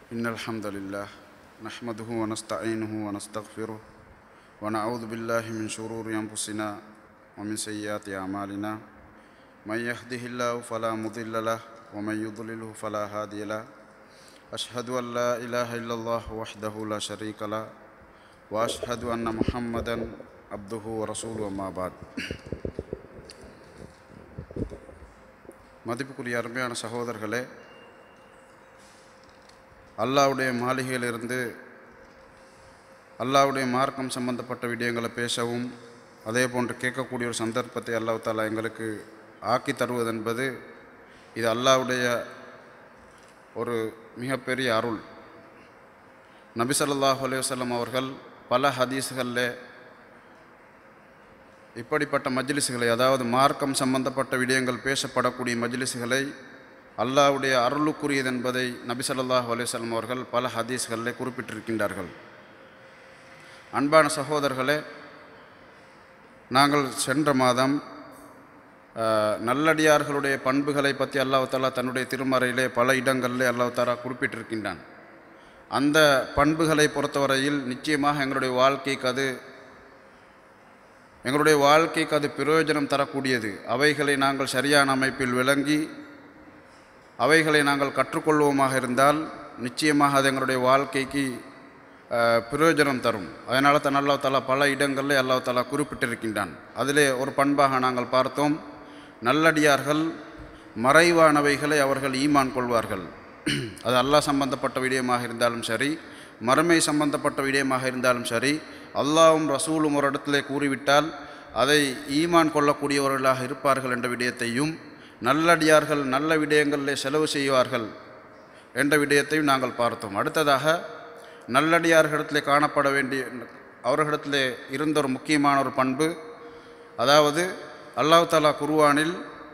إن الحمد لله نحمده ونستعينه ونستغفره ونعوذ بالله من شرور أنفسنا ومن سيئات أعمالنا من يهده الله فلا مضل له ومن يضلله فلا هادي له أشهد أن لا إله إلا الله وحده لا شريك له وأشهد أن محمدا عبده ورسوله أما بعد மதிப்புக்குரிய அருமையான சகோதரர்களே அல்லாவுடைய மாளிகையிலிருந்து அல்லாவுடைய மார்க்கம் சம்பந்தப்பட்ட விடயங்களை பேசவும் அதே போன்று கேட்கக்கூடிய ஒரு சந்தர்ப்பத்தை அல்லாஹ் தாலா எங்களுக்கு ஆக்கி தருவதென்பது இது அல்லாவுடைய ஒரு மிகப்பெரிய அருள் நபி ஸல்லல்லாஹு அலைஹி வஸல்லம் அவர்கள் பல ஹதீஸ்களில் இப்படிப்பட்ட மஜ்லிஸுகளை அதாவது மார்க்கம் சம்பந்தப்பட்ட விடயங்கள் பேசப்படக்கூடிய மஜ்லிஸுகளை அல்லாஹ்வுடைய அருளுக்குரியது என்பதை நபி ஸல்லல்லாஹு அலைஹி வஸல்லம் அவர்கள் பல ஹதீஸ்களில் குறிப்பிட்டிருக்கின்றார்கள் அன்பான சகோதரர்களே நாங்கள் சென்ற மாதம் அஹ், நல்லடியார்களுடைய பண்புகளை பற்றி அல்லாஹ் தாலா தன்னுடைய திருமறையிலே பல இடங்களிலே அல்லாஹ் தாலா குறிப்பிட்டிருக்கின்றான் அந்த பண்புகளை பொறுத்தவரையில் நிச்சயமாக எங்களுடைய வாழ்க்கைக்கு அது எங்களுடைய வாழ்க்கைக்கு அது பிரயோஜனம் தரக்கூடியது அவைகளை நாங்கள் சரியான அமைப்பில் விளங்கி அவைகளை நாங்கள் கற்றுக்கொள்வோமாக இருந்தால் நிச்சயமாக அது எங்களுடைய வாழ்க்கைக்கு அஹ், பிரயோஜனம் தரும் அதனால தான் அல்லாஹ் தாலா பல இடங்களில் அல்லாஹ் தாலா குறிப்பிட்டிருக்கின்றான் அதிலே ஒரு பண்பாக நாங்கள் பார்த்தோம் நல்லடியார்கள் மறைவானவைகளை அவர்கள் ஈமான் கொள்வார்கள் அது அல்லாஹ் சம்பந்தப்பட்ட விடயமாக இருந்தாலும் சரி மறுமை சம்பந்தப்பட்ட விடயமாக இருந்தாலும் சரி அல்லாஹ்வும் ரசூலும் ஒரு இடத்திலே கூறிவிட்டால் அதை ஈமான் கொள்ளக்கூடியவர்களாக இருப்பார்கள் என்ற விடயத்தையும் நல்லடியார்கள் நல்ல விடயங்களிலே செலவு செய்வார்கள் என்ற விடயத்தையும் நாங்கள் பார்த்தோம் அடுத்ததாக நல்லடியார்களிடத்திலே காணப்பட வேண்டிய அவர்களிடத்திலே இருந்த ஒரு முக்கியமான ஒரு பண்பு அதாவது அல்லாஹ் தாலா குர்ஆனில்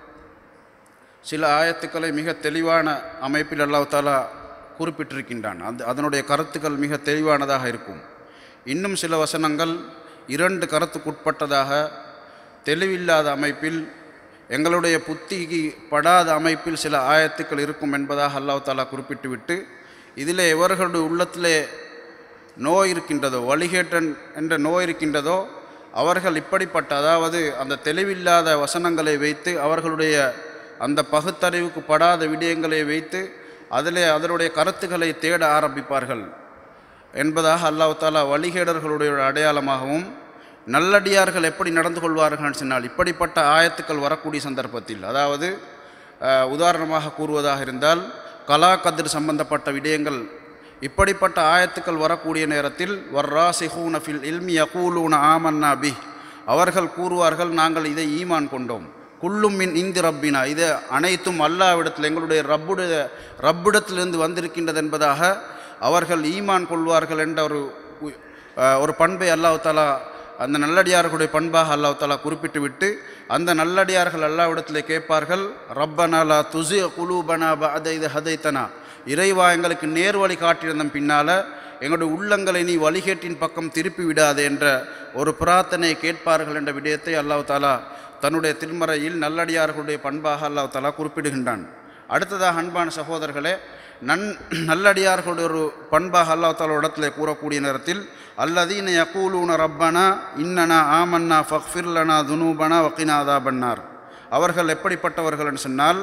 சில ஆயத்துக்களை மிக தெளிவான அமைப்பில் அல்லாஹ் தாலா குறிப்பிட்டிருக்கின்றான் அந்த அதனுடைய கருத்துக்கள் மிக தெளிவானதாக இருக்கும் இன்னும் சில வசனங்கள் இரண்டு கருத்துக்குட்பட்டதாக தெளிவில்லாத அமைப்பில் எங்களுடைய புத்திக்கு படாத அமைப்பில் சில ஆயத்துக்கள் இருக்கும் என்பதாக அல்லாஹ் தாலா குறிப்பிட்டுவிட்டு இதில் எவர்களுடைய உள்ளத்திலே நோய் இருக்கின்றதோ வழிகேட்டன் என்ற நோய் இருக்கின்றதோ அவர்கள் இப்படிப்பட்ட அதாவது அந்த தெளிவில்லாத வசனங்களை வைத்து அவர்களுடைய அந்த பகுத்தறிவுக்கு படாத விடயங்களை வைத்து அதிலே அதனுடைய கருத்துக்களை தேட ஆரம்பிப்பார்கள் என்பதாக அல்லாஹ் தாலா வழிகேடர்களுடைய ஒரு அடையாளமாகவும் நல்லடியார்கள் எப்படி நடந்து கொள்வார்கள் சொன்னால் இப்படிப்பட்ட ஆயத்துக்கள் வரக்கூடிய சந்தர்ப்பத்தில் அதாவது அஹ், உதாரணமாக கூறுவதாக இருந்தால் கலா கதிர் சம்பந்தப்பட்ட விடயங்கள் இப்படிப்பட்ட ஆயத்துக்கள் வரக்கூடிய நேரத்தில் வர்ராசிஹூன ஃபில் இல்மி யகூலூன ஆமன்னா பி அவர்கள் கூறுவார்கள் நாங்கள் இதை ஈமான் கொண்டோம் குள்ளும் மின் இந்து ரப்பினா இது அனைத்தும் அல்லாவிடத்தில் எங்களுடைய ரப்புடைய ரப்பிடத்திலிருந்து வந்திருக்கின்றது என்பதாக அவர்கள் ஈமான் கொள்வார்கள் என்ற ஒரு உ- அஹ், ஒரு பண்பை அல்லாஹ் தாலா அந்த நல்லடியார்களுடைய பண்பாக அல்லாஹ் தாலா குறிப்பிட்டு விட்டு அந்த நல்லடியார்கள் அல்லாவிடத்திலே கேட்பார்கள் ரப்பனாலா துசி குலூபனா பஅத இது ஹதைத்தனா இறைவா எங்களுக்கு நேர்வழி காட்டியிருந்தம் பின்னால் எங்களுடைய உள்ளங்களை நீ வழிகேட்டின் பக்கம் திருப்பி விடாதே என்ற ஒரு பிரார்த்தனையை கேட்பார்கள் என்ற விடயத்தை அல்லாஹ் தாலா தன்னுடைய திருமறையில் நல்லடியார்களுடைய பண்பாக அல்லாஹ் தாலா குறிப்பிடுகின்றான் அடுத்ததாக அன்பான சகோதரர்களே நன் நல்லடியார்களுடைய ஒரு பண்பாக அல்லாஹ் தாலா இடத்துல கூறக்கூடிய நேரத்தில் அல்லதீன யகூலூன ரப்பனா இன்னனா ஆமன்னா ஃபக்ஃபிர்லனா துனூபனா வக்கினாதா பன்னார் அவர்கள் எப்படிப்பட்டவர்கள் என்று சொன்னால்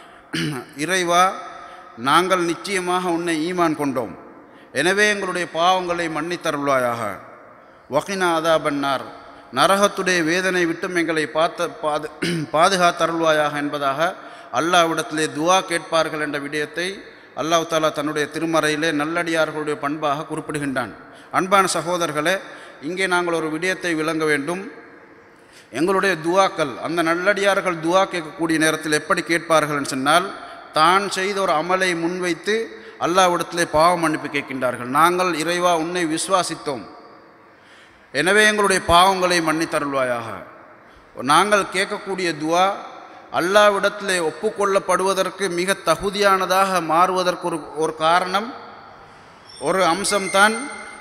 இறைவா நாங்கள் நிச்சயமாக உன்னை ஈமான் கொண்டோம் எனவே எங்களுடைய பாவங்களை மன்னித்தருள்வாயாக வகினா அதா பன்னார் நரகத்துடைய வேதனை விட்டும் எங்களை பார்த்த பாது பாதுகாத்தருள்வாயாக என்பதாக அல்லாவிடத்திலே துவா கேட்பார்கள் என்ற விடயத்தை அல்லாஹ் தாலா தன்னுடைய திருமறையிலே நல்லடியார்களுடைய பண்பாக குறிப்பிடுகின்றான் அன்பான சகோதரர்களே இங்கே நாங்கள் ஒரு விடயத்தை விளங்க வேண்டும் எங்களுடைய துவாக்கள் அந்த நல்லடியார்கள் துவா கேட்கக்கூடிய நேரத்தில் எப்படி கேட்பார்கள் சொன்னால் தான் செய்த ஒரு அமலை முன்வைத்து அல்லாவிடத்திலே பாவ மன்னிப்பு கேட்கின்றார்கள் நாங்கள் இறைவா உன்னை விசுவாசித்தோம் எனவே எங்களுடைய பாவங்களை மன்னித்தருள்வாயாக நாங்கள் கேட்கக்கூடிய துவா அல்லாவிடத்திலே ஒப்புக்கொள்ளப்படுவதற்கு மிக தகுதியானதாக மாறுவதற்கு ஒரு ஒரு காரணம் ஒரு அம்சம்தான்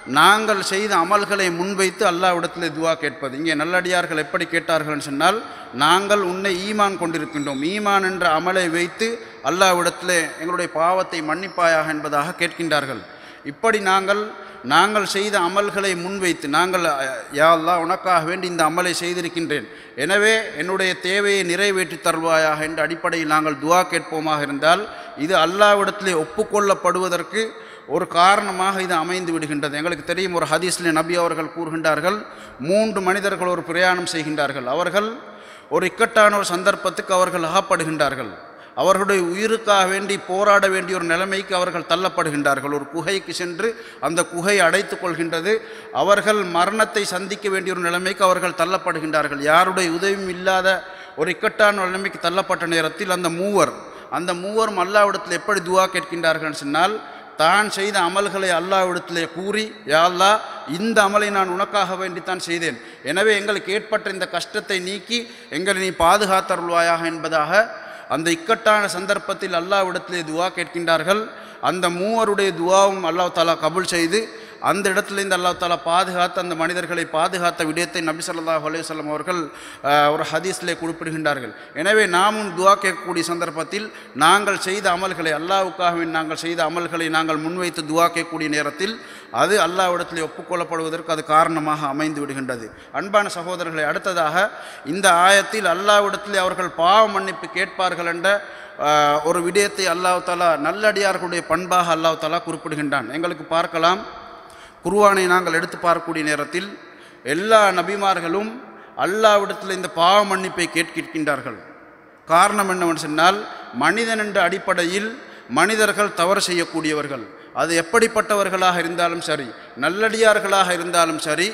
நாங்கள் செய்த அமல்களை முன்வைத்து அல்லாவிடத்தில் துவா கேட்பது இங்கே நல்லடியார்கள் எப்படி கேட்டார்கள்னு சொன்னால் நாங்கள் உன்னை ஈமான் கொண்டிருக்கின்றோம் ஈமான் என்ற அமலை வைத்து அல்லாவிடத்தில் எங்களுடைய பாவத்தை மன்னிப்பாயாக என்பதாக கேட்கின்றார்கள் இப்படி நாங்கள் நாங்கள் செய்த அமல்களை முன்வைத்து நாங்கள் அஹ், யா அல்லாஹ் உனக்காக வேண்டி இந்த அமலை செய்திருக்கின்றேன் எனவே என்னுடைய தேவையை நிறைவேற்றித் தருவாயாக என்ற அடிப்படையில் நாங்கள் துவா கேட்போமாக இருந்தால் இது அல்லாவிடத்திலே ஒப்புக்கொள்ளப்படுவதற்கு ஒரு காரணமாக இது அமைந்து விடுகின்றது எங்களுக்கு தெரியும் ஒரு ஹதீஸ்ல நபி அவர்கள் கூறுகின்றார்கள் மூன்று மனிதர்கள் ஒரு பிரயாணம் செய்கின்றார்கள் அவர்கள் ஒரு இக்கட்டான ஒரு சந்தர்ப்பத்துக்கு அவர்கள் அகப்படுகின்றார்கள் அவர்களுடைய உயிருக்காக வேண்டி போராட வேண்டிய ஒரு நிலைமைக்கு அவர்கள் தள்ளப்படுகின்றார்கள் ஒரு குகைக்கு சென்று அந்த குகை அடைத்து கொள்கின்றது அவர்கள் மரணத்தை சந்திக்க வேண்டிய ஒரு நிலைமைக்கு அவர்கள் தள்ளப்படுகின்றார்கள் யாருடைய உதவியும் இல்லாத ஒரு இக்கட்டான நிலைமைக்கு தள்ளப்பட்ட நேரத்தில் அந்த மூவர் அந்த மூவரும் அல்லாவிடத்தில் எப்படி துவா கேட்கின்றார்கள் சொன்னால் தான் செய்த அமல்களை அல்லாவிடத்திலே கூறி யா அல்லாஹ் இந்த அமலை நான் உனக்காக வேண்டித்தான் செய்தேன் எனவே எங்களுக்கு ஏற்பட்ட இந்த கஷ்டத்தை நீக்கி எங்களை நீ பாதுகாத்தருள்வாயாக என்பதாக அந்த இக்கட்டான சந்தர்ப்பத்தில் அல்லாவிடத்திலே துவா கேட்கின்றார்கள் அந்த மூவருடைய துவாவும் அல்லாஹ் தாலா கபூல் செய்து அந்த இடத்துலேருந்து அல்லாஹ் தாலா பாதுகாத்து அந்த மனிதர்களை பாதுகாத்த விடயத்தை நபி ஸல்லல்லாஹு அலைஹி வஸல்லம் அவர்கள் அஹ், ஒரு ஹதீஸ்லே குறிப்பிடுகின்றார்கள் எனவே நாமும் துவா கேட்கக்கூடிய சந்தர்ப்பத்தில் நாங்கள் செய்த அமல்களை அல்லாஹ்வுக்காக வேண்டி நாங்கள் செய்த அமல்களை நாங்கள் முன்வைத்து துவா கேட்கக்கூடிய நேரத்தில் அது அல்லாஹ்விடத்திலே ஒப்புக்கொள்ளப்படுவதற்கு அது காரணமாக அமைந்து விடுகின்றது அன்பான சகோதரர்களை அடுத்ததாக இந்த ஆயத்தில் அல்லாஹ்விடத்திலே அவர்கள் பாவ மன்னிப்பு கேட்பார்கள் என்ற ஆஹ், ஒரு விடயத்தை அல்லாஹ் தாலா நல்லடியார்களுடைய பண்பாக அல்லாஹ் தாலா குறிப்பிடுகின்றான் எங்களுக்கு பார்க்கலாம் குர்ஆனை நாங்கள் எடுத்து பார்க்கக்கூடிய நேரத்தில் எல்லா நபிமார்களும் அல்லாவிடத்தில் இந்த பாவ மன்னிப்பை கேட்கின்றார்கள் காரணம் என்னவென்று சொன்னால் மனிதன் என்ற அடிப்படையில் மனிதர்கள் தவறு செய்யக்கூடியவர்கள் அது எப்படிப்பட்டவர்களாக இருந்தாலும் சரி நல்லடியார்களாக இருந்தாலும் சரி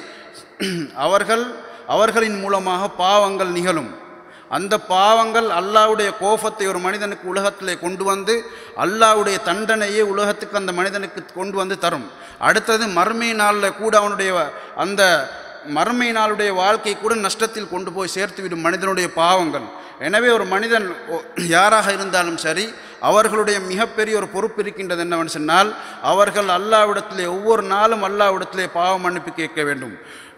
அவர்கள் அவர்களின் மூலமாக பாவங்கள் நிகழும் அந்த பாவங்கள் அல்லாஹ்வுடைய கோபத்தை ஒரு மனிதனுக்கு உலகத்திலே கொண்டு வந்து அல்லாஹ்வுடைய தண்டனையை உலகத்துக்கு அந்த மனிதனுக்கு கொண்டு வந்து தரும் அடுத்தது மறுமை நாளில் கூட அவனுடைய அந்த மறுமை நாளுடைய வாழ்க்கை கூட நஷ்டத்தில் கொண்டு போய் சேர்த்துவிடும் மனிதனுடைய பாவங்கள் எனவே ஒரு மனிதன் ஒ- யாராக இருந்தாலும் சரி அவர்களுடைய மிகப்பெரிய ஒரு பொறுப்பு இருக்கின்றது என்னவென்று சொன்னால் அவர்கள் அல்லாவிடத்திலே ஒவ்வொரு நாளும் அல்லாவிடத்திலே பாவ மன்னிப்பு கேட்க வேண்டும்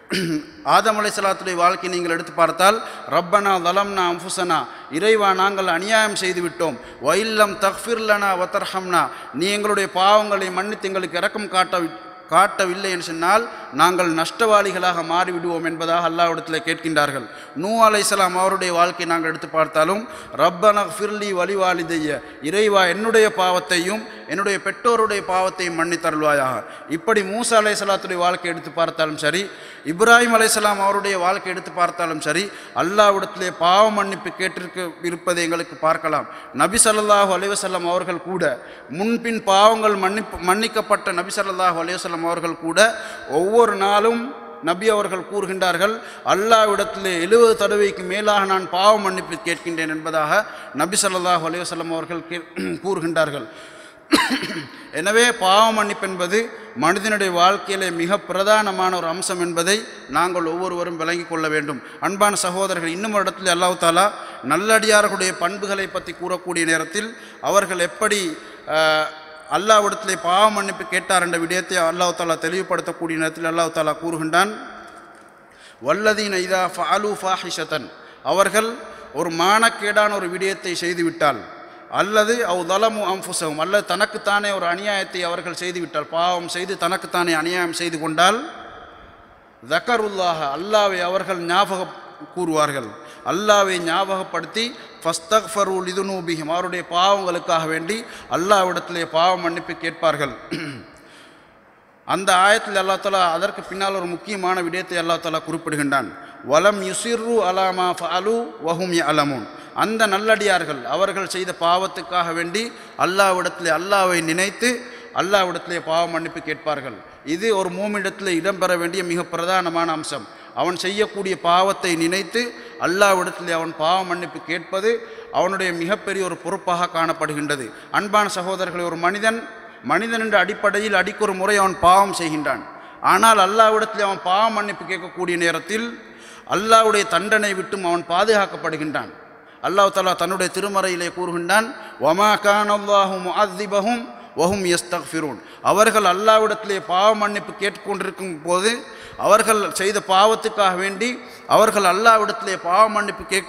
ஆதம் அலைஹிஸ்ஸலாத்துடைய வாழ்க்கை நீங்கள் எடுத்து பார்த்தால் ரப்பனா தலம்னா அம்புசனா இறைவா நாங்கள் அநியாயம் செய்து விட்டோம் வைல்லம் தக்ஃபிர்லனா வத்தர்ஹம்னா நீ எங்களுடைய பாவங்களை மன்னித்து எங்களுக்கு இரக்கம் காட்ட வி- காட்டவில்லை என்று சொன்னால் நாங்கள் நஷ்டவாளிகளாக மாறிவிடுவோம் என்பதாக அல்லாஹ்விடத்தில் கேட்கின்றார்கள் நூ அலைஹிஸ்ஸலாம் அவருடைய வாழ்க்கை நாங்கள் எடுத்து பார்த்தாலும் ரப்பன ஃபிர்லி வழிவாளிதைய இறைவா என்னுடைய பாவத்தையும் என்னுடைய பெற்றோருடைய பாவத்தையும் மன்னித்தருள்வாயாக இப்படி மூசா அலைஹிஸ்ஸலாத்துடைய வாழ்க்கை எடுத்து பார்த்தாலும் சரி இப்ராஹிம் அலைஹிஸ்ஸலாம் அவருடைய வாழ்க்கை எடுத்து பார்த்தாலும் சரி அல்லாஹ்விடத்திலே பாவ மன்னிப்பு கேட்டிருக்க இருப்பதை எங்களுக்கு பார்க்கலாம் நபி ஸல்லல்லாஹு அலைஹி வஸல்லம் அவர்கள் கூட முன்பின் பாவங்கள் மன்னிப்பு மன்னிக்கப்பட்ட நபி ஸல்லல்லாஹு அலைஹி வஸல்லம் அவர்கள் கூட ஒவ்வொரு நாளும் நபி அவர்கள் கூறுகின்றார்கள் அல்லாஹ்விடத்திலே எழுபது தடவைக்கு மேலாக நான் பாவ மன்னிப்பு கேட்கின்றேன் என்பதாக நபி ஸல்லல்லாஹு அலைஹி வஸல்லம் அவர்கள் கே- கூறுகின்றார்கள் எனவே பாவ மன்னிப்பு என்பது மனிதனுடைய வாழ்க்கையிலே மிக பிரதானமான ஒரு அம்சம் என்பதை நாங்கள் ஒவ்வொருவரும் விளங்கிக் கொள்ள வேண்டும் அன்பான சகோதரர்கள் இன்னும் ஒரு இடத்துல அல்லாஹ் தாலா நல்லடியார்களுடைய பண்புகளை பற்றி கூறக்கூடிய நேரத்தில் அவர்கள் எப்படி ஆஹ், அல்லாஹ்விடத்திலே பாவ மன்னிப்பு கேட்டார் என்ற விடயத்தை அல்லாஹ் தாலா தெளிவுபடுத்தக்கூடிய நேரத்தில் அல்லாஹ் தாலா கூறுகின்றான் வல்லதீன இதா ஃபாலு ஃபாஹிஷத்தன் அவர்கள் ஒரு மானக்கேடான ஒரு விடயத்தை செய்துவிட்டால் அல்லது அவ் தலமு அம்புசவும் அல்லது தனக்குத்தானே ஒரு அநியாயத்தை அவர்கள் செய்துவிட்டால் பாவம் செய்து தனக்குத்தானே அநியாயம் செய்து கொண்டால் தக்கருல்லாக அல்லாவை அவர்கள் ஞாபகம் கூறுவார்கள் அல்லாவை ஞாபகப்படுத்தி ஃபஸ்தக்ஃபருல் இதுனூபிஹிம் அவருடைய பாவங்களுக்காக வேண்டி அல்லாவிடத்திலே பாவ மன்னிப்பு கேட்பார்கள் அந்த ஆயத்தில் அல்லா தலா அதற்கு பின்னால் ஒரு முக்கியமான விடயத்தை அல்லா தலா குறிப்பிடுகின்றான் வலம் யுசிர்ரு அலாமா ஃபஅலு வஹும் அலமுன் அந்த நல்லடியார்கள் அவர்கள் செய்த பாவத்துக்காக வேண்டி அல்லாவிடத்திலே அல்லாவை நினைத்து அல்லாவிடத்திலே பாவ மன்னிப்பு கேட்பார்கள் இது ஒரு மூமிடத்தில் இடம்பெற வேண்டிய மிக பிரதானமான அம்சம் அவன் செய்யக்கூடிய பாவத்தை நினைத்து அல்லாவிடத்திலே அவன் பாவ மன்னிப்பு கேட்பது அவனுடைய மிகப்பெரிய ஒரு பொறுப்பாக காணப்படுகின்றது அன்பான சகோதரர்களை ஒரு மனிதன் மனிதன் என்ற அடிப்படையில் அடிக்கொரு முறை அவன் பாவம் செய்கின்றான் ஆனால் அல்லாவிடத்தில் அவன் பாவ மன்னிப்பு கேட்கக்கூடிய நேரத்தில் அல்லாஹ்வுடைய தண்டனை விட்டும் அவன் பாதுகாக்கப்படுகின்றான் அல்லாஹ் தஆலா தன்னுடைய திருமறையிலே கூறுகின்றான் வமா கான் அல்லாஹு முஅத்திபஹும் வஹும் யஸ்தக்ஃபிரூன் அவர்கள் அல்லாவிடத்திலே பாவ மன்னிப்பு கேட்டுக்கொண்டிருக்கும் போது அவர்கள் செய்த பாவத்துக்காக வேண்டி அவர்கள் அல்லாவிடத்திலே பாவ மன்னிப்பு கேக்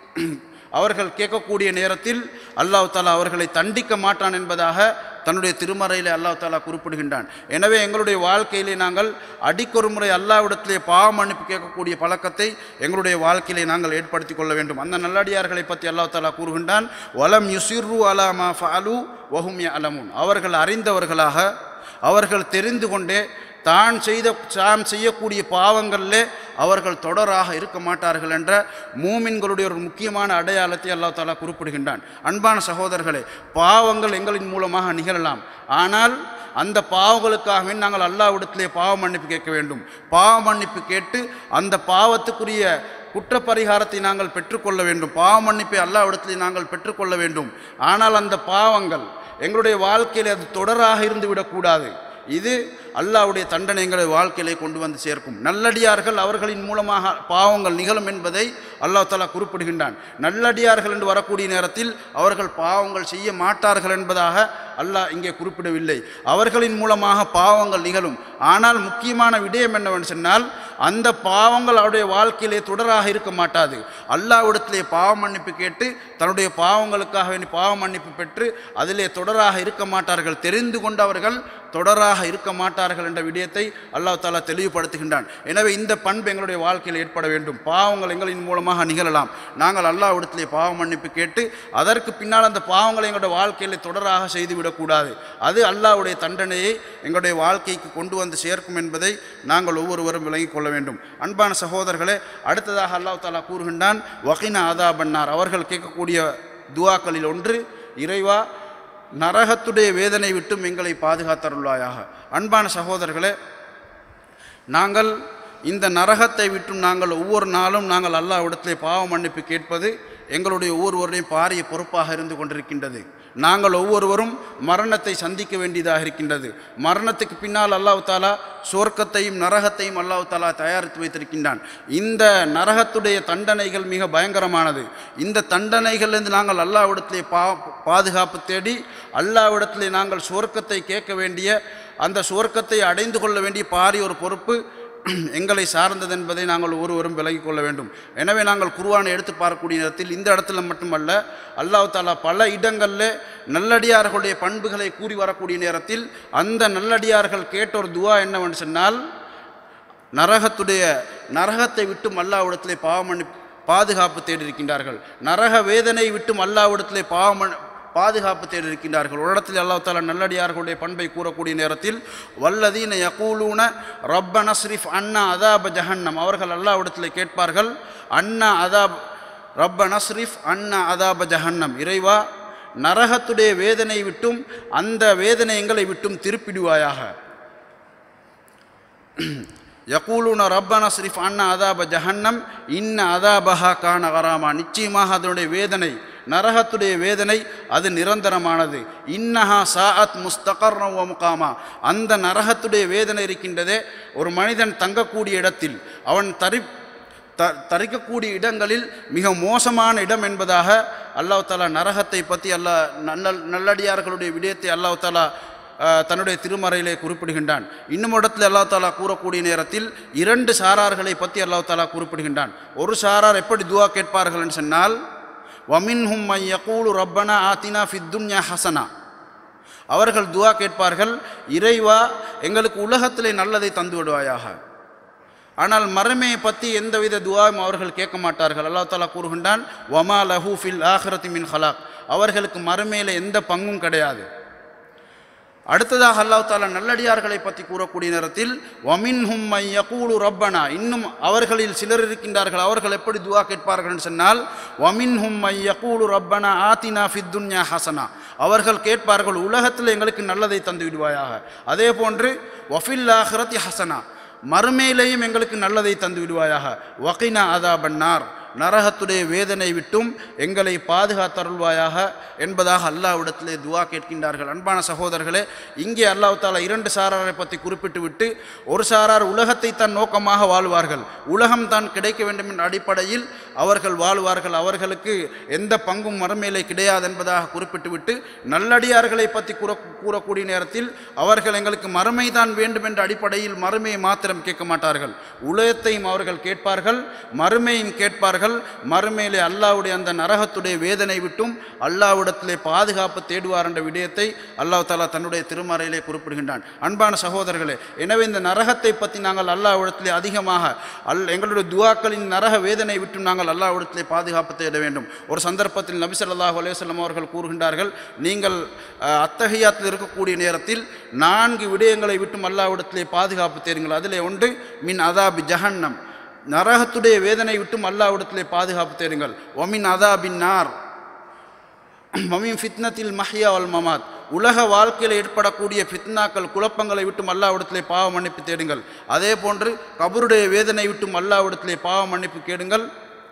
அவர்கள் கேட்கக்கூடிய நேரத்தில் அல்லாஹ் தாலா அவர்களை தண்டிக்க மாட்டான் என்பதாக தன்னுடைய திருமறையில் அல்லாஹ் தாலா குறிப்பிடுகின்றான் எனவே எங்களுடைய வாழ்க்கையிலே நாங்கள் அடிக்கொரு முறை அல்லாவிடத்திலே பாவ மன்னிப்பு கேட்கக்கூடிய பழக்கத்தை எங்களுடைய வாழ்க்கையிலே நாங்கள் ஏற்படுத்தி கொள்ள வேண்டும் அந்த நல்லடியார்களை பற்றி அல்லாஹ் தாலா கூறுகின்றான் வலம் யுசிர்ரு அலாமா ஃபாலு வஹும் அலமுன் அவர்கள் அறிந்தவர்களாக அவர்கள் தெரிந்து கொண்டே தான் செய்த தாம் செய்யக்கூடிய பாவங்களிலே அவர்கள் தொடராக இருக்க மாட்டார்கள் என்ற மூமின்களுடைய ஒரு முக்கியமான அடையாளத்தை அல்லாஹ் தாலா குறிப்பிடுகின்றான் அன்பான சகோதரர்களே பாவங்கள் எங்களின் மூலமாக நிகழலாம் ஆனால் அந்த பாவங்களுக்காகவே நாங்கள் அல்லாவிடத்திலே பாவ மன்னிப்பு கேட்க வேண்டும் பாவ மன்னிப்பு கேட்டு அந்த பாவத்துக்குரிய குற்றப்பரிகாரத்தை நாங்கள் பெற்றுக்கொள்ள வேண்டும் பாவ மன்னிப்பை அல்லாவிடத்திலே நாங்கள் பெற்றுக்கொள்ள வேண்டும் ஆனால் அந்த பாவங்கள் எங்களுடைய வாழ்க்கையில் அது தொடராக இருந்து விடக்கூடாது இது அல்லாஹ்வுடைய தண்டனை எங்களை வாழ்க்கையிலே கொண்டு வந்து சேர்க்கும் நல்லடியார்கள் அவர்களின் மூலமாக பாவங்கள் நிகழும் என்பதை அல்லாஹ் தஆலா குறிப்பிடுகின்றான் நல்லடியார்கள் என்று வரக்கூடிய நேரத்தில் அவர்கள் பாவங்கள் செய்ய மாட்டார்கள் என்பதாக அல்லாஹ் இங்கே குறிப்பிடவில்லை அவர்களின் மூலமாக பாவங்கள் நிகழும் ஆனால் முக்கியமான விடயம் என்னவென்று சொன்னால் அந்த பாவங்கள் அவருடைய வாழ்க்கையிலே தொடராக இருக்க மாட்டாது அல்லாவிடத்திலே பாவ மன்னிப்பு கேட்டு தன்னுடைய பாவங்களுக்காக வேண்டி பாவ மன்னிப்பு பெற்று அதிலே தொடராக இருக்க மாட்டார்கள் தெரிந்து கொண்டவர்கள் தொடராக இருக்க மாட்டார்கள் என்ற விடயத்தை அல்லாஹ் தாலா தெளிவுபடுத்துகின்றான் எனவே இந்த பண்பு எங்களுடைய வாழ்க்கையில் ஏற்பட வேண்டும் பாவங்கள் எங்களின் மூலமாக நிகழலாம் நாங்கள் அல்லாவிடத்திலே பாவ மன்னிப்பு கேட்டு அதற்கு பின்னால் அந்த பாவங்களை எங்களுடைய வாழ்க்கையிலே தொடராக செய்துவிடக்கூடாது அது அல்லாஹ்வுடைய தண்டனையை எங்களுடைய வாழ்க்கைக்கு கொண்டு வந்து சேர்க்கும் என்பதை நாங்கள் ஒவ்வொருவரும் விளங்கிக் கொள்ள வேண்டும் அன்பான சகோதரர்களே அடுத்ததாக அல்லாஹ் தாலா கூறுகின்றான் வகின ஆதா பன்னார் அவர்கள் கேட்கக்கூடிய துவாக்களில் ஒன்று இறைவா நரகத்துடைய வேதனை விட்டும் எங்களை பாதுகாத்தருள்வாயாக அன்பான சகோதரர்களே நாங்கள் இந்த நரகத்தை விட்டும் நாங்கள் ஒவ்வொரு நாளும் நாங்கள் அல்லாவிடத்திலே பாவ மன்னிப்பு கேட்பது எங்களுடைய ஒவ்வொருவரையும் பாரிய பொறுப்பாக இருந்து கொண்டிருக்கின்றது நாங்கள் ஒவ்வொருவரும் மரணத்தை சந்திக்க வேண்டியதாக இருக்கின்றது மரணத்துக்கு பின்னால் அல்லாஹ் தாலா சொர்க்கத்தையும் நரகத்தையும் அல்லாஹ் தாலா தயாரித்து வைத்திருக்கின்றான் இந்த நரகத்துடைய தண்டனைகள் மிக பயங்கரமானது இந்த தண்டனைகளிலிருந்து நாங்கள் அல்லாவிடத்திலே பா பாதுகாப்பு தேடி அல்லாவிடத்திலே நாங்கள் சொர்க்கத்தை கேட்க வேண்டிய அந்த சொர்க்கத்தை அடைந்து கொள்ள வேண்டிய பாரிய ஒரு பொறுப்பு எங்களை சார்ந்தது என்பதை நாங்கள் ஒருவரும் விலகிக் கொள்ள வேண்டும் எனவே நாங்கள் குருவானை எடுத்து பார்க்கக்கூடிய நேரத்தில் இந்த இடத்துல மட்டுமல்ல அல்லாஹ் தாலா பல இடங்களில் நல்லடியார்களுடைய பண்புகளை கூறி வரக்கூடிய நேரத்தில் அந்த நல்லடியார்கள் கேட்ட ஒரு துவா என்னவென்று சொன்னால் நரகத்துடைய நரகத்தை விட்டும் அல்லாவிடத்திலே பாவமன்னி பாதுகாப்பு தேடி இருக்கின்றார்கள் நரக வேதனை விட்டும் அல்லாவிடத்திலே பாவமன் பாதுகாப்பு தேடி இருக்கின்றார்கள் ஒரு இடத்தில் அல்லாஹ் தாலா நல்லடியார்களுடைய பண்பை கூறக்கூடிய நேரத்தில் வல்லதீன யகூலூன ரப்ப நஸ்ரிஃப் அண்ணா அதாப ஜஹன்னம் அவர்கள் அல்லாவிடத்தில் கேட்பார்கள் அண்ணா அதாப் ரப்ப நஸ்ரிஃப் அண்ணா அதாப ஜஹன்னம் இறைவா நரகத்துடைய வேதனை விட்டும் அந்த வேதனை எங்களை விட்டும் திருப்பிடுவாயாக யகூலுன ரப்பன ஸ்ரீஃப் அண்ணா அதாப ஜஹன்னம் இன்ன அதாபஹா கான கராமா நிச்சயமாக அதனுடைய வேதனை நரகத்துடைய வேதனை அது நிரந்தரமானது இன்னஹா சாஅத் முஸ்தகர் முகாமா அந்த நரகத்துடைய வேதனை இருக்கின்றதே ஒரு மனிதன் தங்கக்கூடிய இடத்தில் அவன் தரி த தரிக்கக்கூடிய இடங்களில் மிக மோசமான இடம் என்பதாக அல்லாஹ் தாலா நரகத்தை பற்றி அல்லாஹ் நல்ல நல்லடியார்களுடைய விடயத்தை அல்லாஹ் தாலா அஹ், தன்னுடைய திருமறையிலே குறிப்பிடுகின்றான் இன்னும் இடத்துல அல்லாஹ் தாலா கூறக்கூடிய நேரத்தில் இரண்டு சாரார்களை பற்றி அல்லாஹ் தாலா குறிப்பிடுகின்றான் ஒரு சாரார் எப்படி துவா கேட்பார்கள்னு சொன்னால் வமின்ஹும் மை யகூலு ரப்பனா ஆத்தினா ஃபித்துன்யா ஹசனா அவர்கள் துவா கேட்பார்கள் இறைவா எங்களுக்கு உலகத்திலே நல்லதை தந்து விடுவாயாக ஆனால் மறுமையை பற்றி எந்தவித துவாவும் அவர்கள் கேட்க மாட்டார்கள் அல்லாஹ் தாலா கூறுகின்றான் வமா லஹூ ஃபில் ஆஹிரத்தி மின் ஹலாக் அவர்களுக்கு மறுமையில் எந்த பங்கும் கிடையாது அடுத்ததாக அல்லாஹ் தாலா நல்லடியார்களை பற்றி கூறக்கூடிய நேரத்தில் வமின் ஹும் யகூலு ரப்பனா இன்னும் அவர்களில் சிலர் இருக்கின்றார்கள் அவர்கள் எப்படி துவா கேட்பார்கள் என்று சொன்னால் வமின் ஹும் யகூலு ரப்பனா ஆத்தினா ஃபித்துன்யா ஹசனா அவர்கள் கேட்பார்கள் உலகத்தில் எங்களுக்கு நல்லதை தந்து விடுவாயாக அதே போன்று வஃபில் ஆஹிரத்தி ஹசனா மறுமையிலேயும் எங்களுக்கு நல்லதை தந்து விடுவாயாக வகினா அதா பன்னார் நரகத்துடைய வேதனை விட்டும் எங்களை பாதுகாத்தருள்வாயாக என்பதாக அல்லாஹ்விடத்திலே துவா கேட்கின்றார்கள் அன்பான சகோதரர்களே இங்கே அல்லாஹ் தாலா இரண்டு சாராரை பற்றி குறிப்பிட்டு விட்டு ஒரு சாரார் உலகத்தை தன் நோக்கமாக வாழ்வார்கள் உலகம் தான் கிடைக்க வேண்டும் என்ற அடிப்படையில் அவர்கள் வாழ்வார்கள் அவர்களுக்கு எந்த பங்கும் மறுமையிலே கிடையாது என்பதாக குறிப்பிட்டுவிட்டு நல்லடியார்களை பற்றி கூற கூறக்கூடிய நேரத்தில் அவர்கள் எங்களுக்கு மறுமைதான் வேண்டும் என்ற அடிப்படையில் மறுமையை மாத்திரம் கேட்க மாட்டார்கள் உலகத்தையும் அவர்கள் கேட்பார்கள் மறுமையும் கேட்பார்கள் மறுமையிலே அல்லாவுடைய அந்த நரகத்துடைய வேதனை விட்டும் அல்லாவிடத்திலே பாதுகாப்பு தேடுவார் என்ற விடயத்தை அல்லாஹ் தாலா தன்னுடைய திருமறையிலே குறிப்பிடுகின்றான் அன்பான சகோதரர்களே எனவே இந்த நரகத்தை பற்றி நாங்கள் அல்லாவிடத்திலே அதிகமாக அல் எங்களுடைய துவாக்களின் நரக வேதனை விட்டும் நாங்கள் அல்லாவிடத்திலே பாதுகாப்பு தேட வேண்டும் ஒரு சந்தர்ப்பத்தில் நபி ஸல்லல்லாஹு அலைஹி வஸல்லம் அவர்கள் கூறுகின்றார்கள் நீங்கள் அஹ், அத்தஹியாத்தில் இருக்கக்கூடிய நேரத்தில் நான்கு விடயங்களை விட்டும் அல்லாவிடத்திலே பாதுகாப்பு தேடுங்கள் அதிலே ஒன்று மின் அதாபி ஜஹன்னம் நரகத்துடைய வேதனை விட்டும் அல்லாவிடத்திலே பாதுகாப்பு தேடுங்கள் ஒமின் அதாபின் நார் மமின் ஃபித்னத்தில் மஹ்யா வல் மமாத் உலக வாழ்க்கையில் ஏற்படக்கூடிய ஃபித்னாக்கள் குழப்பங்களை விட்டும் அல்லாவிடத்திலே பாவ மன்னிப்பு தேடுங்கள் அதே போன்று கபருடைய வேதனை விட்டும் அல்லாவிடத்திலே பாவ மன்னிப்பு கேடுங்கள்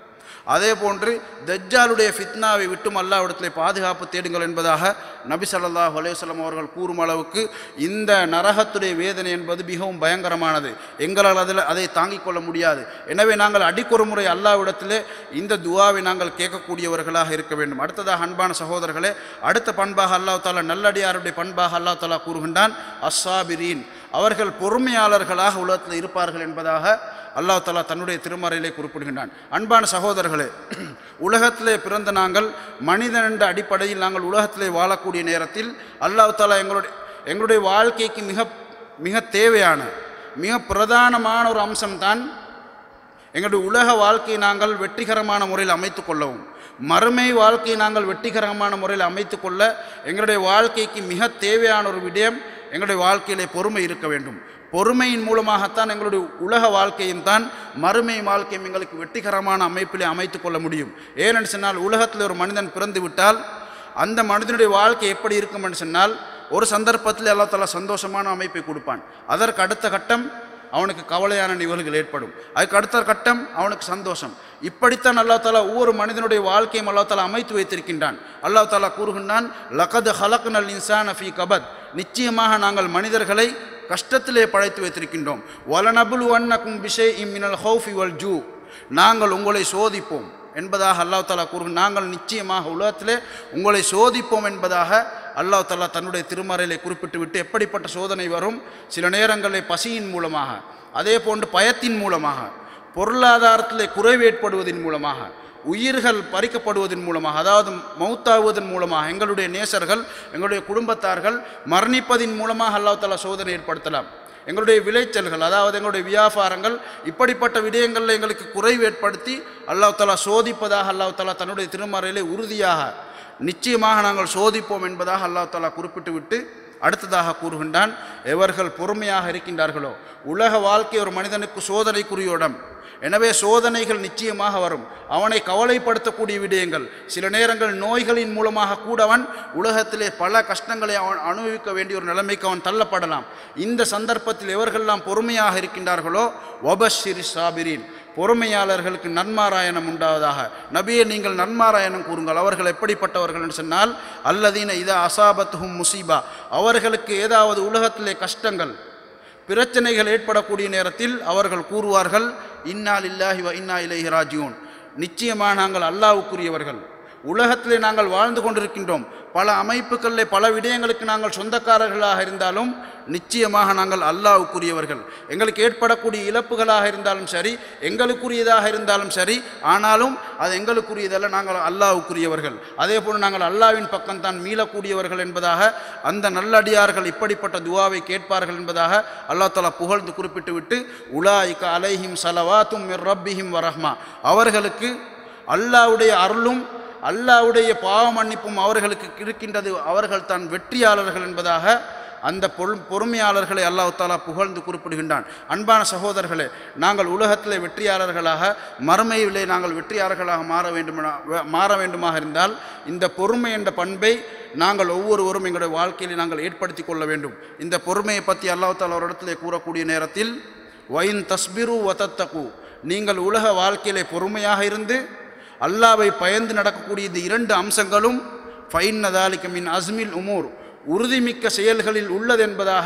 அதே போன்று தஜ்ஜாலுடைய ஃபித்னாவை விட்டும் அல்லாவிடத்திலே பாதுகாப்பு தேடுங்கள் என்பதாக நபி ஸல்லல்லாஹு அலைஹி வஸல்லம் அவர்கள் கூறும் அளவுக்கு இந்த நரகத்துடைய வேதனை என்பது மிகவும் பயங்கரமானது எங்களால் அதில் அதை தாங்கிக் கொள்ள முடியாது எனவே நாங்கள் அடிக்கொரு முறை அல்லாவிடத்திலே இந்த துவாவை நாங்கள் கேட்கக்கூடியவர்களாக இருக்க வேண்டும் அடுத்ததாக அன்பான சகோதரர்களே அடுத்த பண்பாக அல்லாஹ் தாலா நல்லடியாருடைய பண்பாக அல்லாஹ் தாலா கூறுகின்றான் அஸ்ஸாபிரீன் அவர்கள் பொறுமையாளர்களாக உலகத்தில் இருப்பார்கள் என்பதாக அல்லாஹ் தஆலா தன்னுடைய திருமறையிலே குறிப்பிடுகின்றான் அன்பான சகோதரர்களே உலகத்திலே பிறந்த நாங்கள் மனிதன் என்ற அடிப்படையில் நாங்கள் உலகத்திலே வாழக்கூடிய நேரத்தில் அல்லாஹ் தஆலா எங்களுடைய எங்களுடைய வாழ்க்கைக்கு மிக மிக தேவையான மிக பிரதானமான ஒரு அம்சம்தான் எங்களுடைய உலக வாழ்க்கையை நாங்கள் வெற்றிகரமான முறையில் அமைத்து கொள்ளவும் மறுமை வாழ்க்கையை நாங்கள் வெற்றிகரமான முறையில் அமைத்து கொள்ள எங்களுடைய வாழ்க்கைக்கு மிக தேவையான ஒரு விடயம் எங்களுடைய வாழ்க்கையிலே பொறுமை இருக்க வேண்டும் பொறுமையின் மூலமாகத்தான் எங்களுடைய உலக வாழ்க்கையும் தான் மறுமை வாழ்க்கையும் எங்களுக்கு வெற்றிகரமான அமைப்பிலே அமைத்து கொள்ள முடியும் ஏனென்று சொன்னால் உலகத்தில் ஒரு மனிதன் பிறந்து விட்டால் அந்த மனிதனுடைய வாழ்க்கை எப்படி இருக்கும் என்று சொன்னால் ஒரு சந்தர்ப்பத்தில் அல்லா தலா சந்தோஷமான அமைப்பை கொடுப்பான் அதற்கு அடுத்த கட்டம் அவனுக்கு கவலையான நிகழ்வுகள் ஏற்படும் அதுக்கு அடுத்த கட்டம் அவனுக்கு சந்தோஷம் இப்படித்தான் அல்லா தாலா ஒவ்வொரு மனிதனுடைய வாழ்க்கையும் அல்லா தாலா அமைத்து வைத்திருக்கின்றான் அல்லா தாலா கூறுகின்றான் லகத் ஹலக்னல் இன்சான ஃபி கபத் நிச்சயமாக நாங்கள் மனிதர்களை கஷ்டத்திலே படைத்து வைத்திருக்கின்றோம் வலனபுல் வண்ணக்கும் பிஷே இம்மினல் ஹவுஃபி வல் ஜூ நாங்கள் உங்களை சோதிப்போம் என்பதாக அல்லாஹ் தாலா கூறு நாங்கள் நிச்சயமாக உலகத்திலே உங்களை சோதிப்போம் என்பதாக அல்லாஹ் தாலா தன்னுடைய திருமறையிலே குறிப்பிட்டு விட்டு எப்படிப்பட்ட சோதனை வரும் சில நேரங்களில் பசியின் மூலமாக அதே போன்று பயத்தின் மூலமாக பொருளாதாரத்திலே குறைவு ஏற்படுவதன் மூலமாக உயிர்கள் பறிக்கப்படுவதன் மூலமாக அதாவது மௌத்தாகுவதன் மூலமாக எங்களுடைய நேசர்கள் எங்களுடைய குடும்பத்தார்கள் மரணிப்பதின் மூலமாக அல்லாஹ் தாலா சோதனை ஏற்படுத்தலாம் எங்களுடைய விளைச்சல்கள் அதாவது எங்களுடைய வியாபாரங்கள் இப்படிப்பட்ட விடயங்களில் எங்களுக்கு குறைவு ஏற்படுத்தி அல்லாஹ் தாலா சோதிப்பதாக அல்லாஹ் தாலா தன்னுடைய திருமறையிலே உறுதியாக நிச்சயமாக நாங்கள் சோதிப்போம் என்பதாக அல்லாஹ் தாலா குறிப்பிட்டு விட்டு அடுத்ததாக கூறுகின்றான் எவர்கள் பொறுமையாக இருக்கின்றார்களோ உலக வாழ்க்கை ஒரு மனிதனுக்கு சோதனைக்குரிய இடம் எனவே சோதனைகள் நிச்சயமாக வரும் அவனை கவலைப்படுத்தக்கூடிய விடயங்கள் சில நேரங்கள் நோய்களின் மூலமாக கூட அவன் உலகத்திலே பல கஷ்டங்களை அவன் அனுபவிக்க வேண்டிய ஒரு நிலைமைக்கு அவன் தள்ளப்படலாம் இந்த சந்தர்ப்பத்தில் எவர்களெல்லாம் பொறுமையாக இருக்கின்றார்களோ ஒபஷிரி சாபிரின் பொறுமையாளர்களுக்கு நன்மாராயணம் உண்டாவதாக நபியே நீங்கள் நன்மாராயணம் கூறுங்கள் அவர்கள் எப்படிப்பட்டவர்கள் என்று சொன்னால் அல்லதீன இதா அசாபத்துஹும் முசீபா அவர்களுக்கு ஏதாவது உலகத்திலே கஷ்டங்கள் பிரச்சனைகள் ஏற்படக்கூடிய நேரத்தில் அவர்கள் கூறுவார்கள் இன்னா லில்லாஹி வ இன்னா இலைஹி ராஜியூன் நிச்சயமாக நாங்கள் அல்லாஹ்வுக்குரியவர்கள் உலகத்திலே நாங்கள் வாழ்ந்து கொண்டிருக்கின்றோம் பல அமைப்புகளிலே பல விடயங்களுக்கு நாங்கள் சொந்தக்காரர்களாக இருந்தாலும் நிச்சயமாக நாங்கள் அல்லாஹ்வுக்குரியவர்கள் எங்களுக்கு ஏற்படக்கூடிய இழப்புகளாக இருந்தாலும் சரி எங்களுக்குரியதாக இருந்தாலும் சரி ஆனாலும் அது எங்களுக்குரியதல்ல நாங்கள் அல்லாஹ்வுக்குரியவர்கள் அதே போல் நாங்கள் அல்லாவின் பக்கம்தான் மீளக்கூடியவர்கள் என்பதாக அந்த நல்லடியார்கள் இப்படிப்பட்ட துவாவை கேட்பார்கள் என்பதாக அல்லாஹ் தலா புகழ்ந்து குறிப்பிட்டு விட்டு உலாய்க அலைஹிம் சலவாத்தும் மிர் ரப்பிஹிம் வரஹ்மா அவர்களுக்கு அல்லாவுடைய அருளும் அல்லாவுடைய பாவ மன்னிப்பும் அவர்களுக்கு இருக்கின்றது அவர்கள் தான் வெற்றியாளர்கள் என்பதாக அந்த பொறு பொறுமையாளர்களை அல்லாஹ் தாலா புகழ்ந்து குறிப்பிடுகின்றான் அன்பான சகோதரர்களே நாங்கள் உலகத்திலே வெற்றியாளர்களாக மறுமையிலே நாங்கள் வெற்றியாளர்களாக மாற வேண்டுமென மாற வேண்டுமாக இருந்தால் இந்த பொறுமை என்ற பண்பை நாங்கள் ஒவ்வொருவரும் எங்களுடைய வாழ்க்கையிலே நாங்கள் ஏற்படுத்தி கொள்ள வேண்டும் இந்த பொறுமையை பற்றி அல்லாஹ் தாலா ஒரு இடத்திலே கூறக்கூடிய நேரத்தில் வைன் தஸ்பிரு வதத்தகு நீங்கள் உலக வாழ்க்கையிலே பொறுமையாக இருந்து அல்லாவை பயந்து நடக்கக்கூடிய இந்த இரண்டு அம்சங்களும் ஃபைன்னதாலிக்க மின் அஸ்மில் உமூர் உறுதிமிக்க செயல்களில் உள்ளது என்பதாக